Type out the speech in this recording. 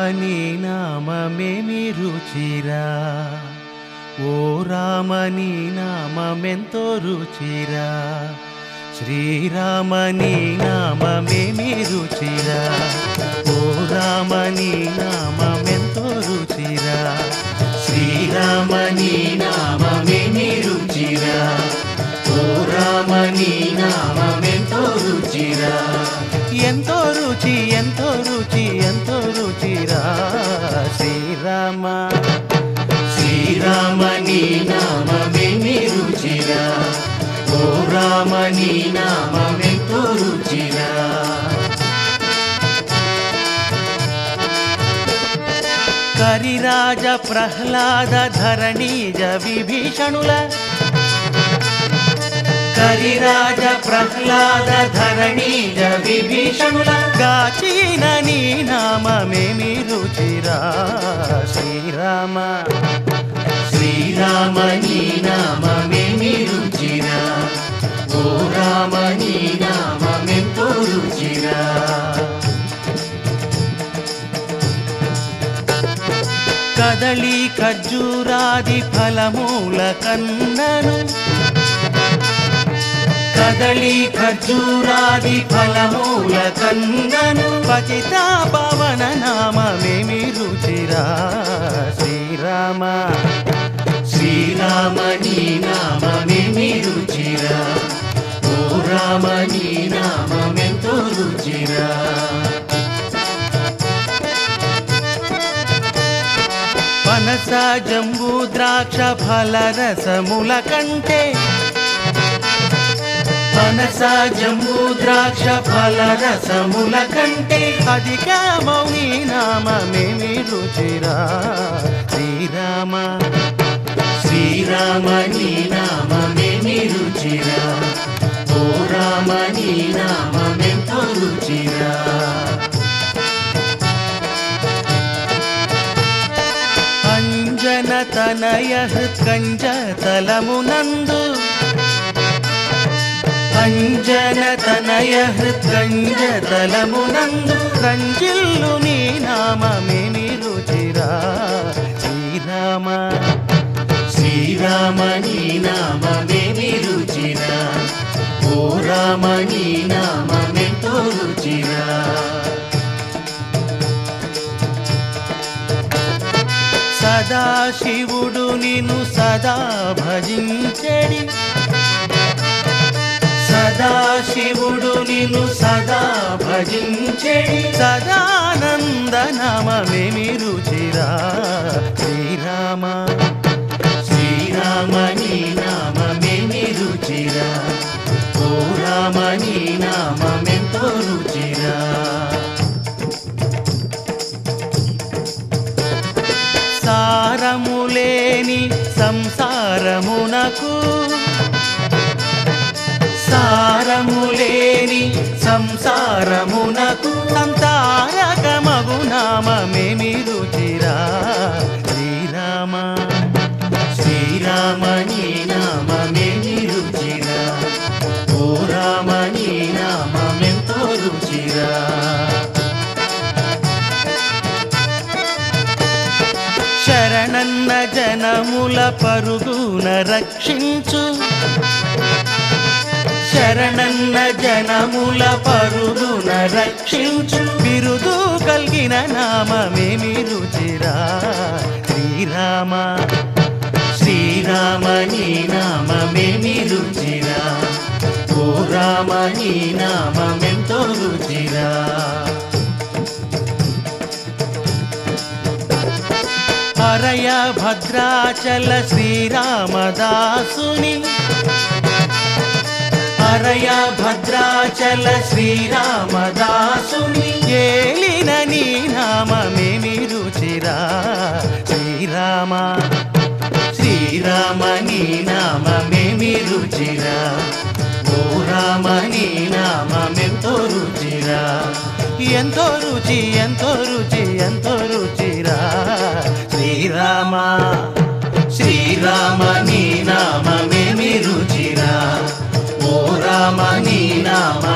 నీ నామమేమి రుచిరా ఓ రామ నీ నామమెంతో రుచిరా శ్రీరామ నీ నామమేమి రుచిరా ఓ రామ నీ నామమెంతో రుచిరా శ్రీరామ నీ నామమేమి రుచిరా ఓ రామ నీ నామమెంతో రుచిరా ఎంతో రుచి ఎంతో రుచి ఎంతో రుచిరా శ్రీరామ శ్రీరామ నీ నామమేమి రుచిరా ఓ రామ నీ నామమెంతో రుచిరా కరిరాజ ప్రహ్లాద ధరణీజ విభీషణుల కరిరాజ ప్రహ్లాద ధరణీజ విభీషణుల గాచిన నీ నామమేమి రుచిరా శ్రీరామ శ్రీరామ నీ నామమేమి రుచిరా ఓ రామ నీ నామమెంతో రుచిరా కదళి ఖర్జూరాది ఫలమూల కన్నను కదళి ఖర్జూరాది ఫలమూల కన్నను పచిత పవన నామమేమి రుచిరా శ్రీరామ శ్రీరామ నీ నామమేమి రుచిరా ఓ రామ నీ నామమెంతో రుచిరా పనస జంబూ ద్రాక్ష ఫల రసముల కంటే పనస జంబూ ద్రాక్ష ఫల రసముల కంటే అధిక మౌని నామమేమి రుచిరా శ్రీరామ శ్రీరామ నీ నామమేమి రుచిరా ఓ రామ నీ నామమెంతో రుచిరా అంజన తనయ కంజ తలమునందు అంజన తనయ కంజ తలమునందు రంజిల్లు నీ నామమేమి రుచిరా శ్రీరామ శ్రీరామ నీ నామమేమి రుచిరా ఓ రామ నీ నామమెంతో రుచిరా సదాశివుడు నిన్ను సదా భజించెడి సదాశివుడు నిన్ను సదా భజించెడి సదానంద నామమేమి రుచిరా శ్రీరామ శ్రీరామ నీ నామమేమి రుచిరా ఓ రామ నీ నామమెంతో రుచిరా సారములేని సంసారమునకు సారములేని సంసారమునకు సంతారకమగు నామమేమి రుచిరా శ్రీరామ శ్రీరామ నీ నామమేమి రుచిరా ఓ రామ నీ నామమెంతో రుచిరా శరణన్న జనముల పరుగున రక్షించు శరణన్న జనముల పరుగున రక్షించు బిరుదు కలిగిన నామమేమి రుచిరా శ్రీరామ శ్రీరామ నీ నామమేమి రుచిరా ఓ రామ నీ నామమెంతో రుచిరా హరయ భద్రాచల శ్రీరామదాసుని హరయ భద్రాచల శ్రీరామదాసుని ఏలిన నీ నామమేమి రుచిరా శ్రీరామ శ్రీరామ నీ నామమేమి రుచిరా ఓ రామ నీ నామమెంతో రుచిరా ఎంతో రుచి ఎంతో రుచి ఎంతో రుచిరా శ్రీరామ శ్రీరామ నీ నామమేమి రుచిరా ఓ రామ నీ నామ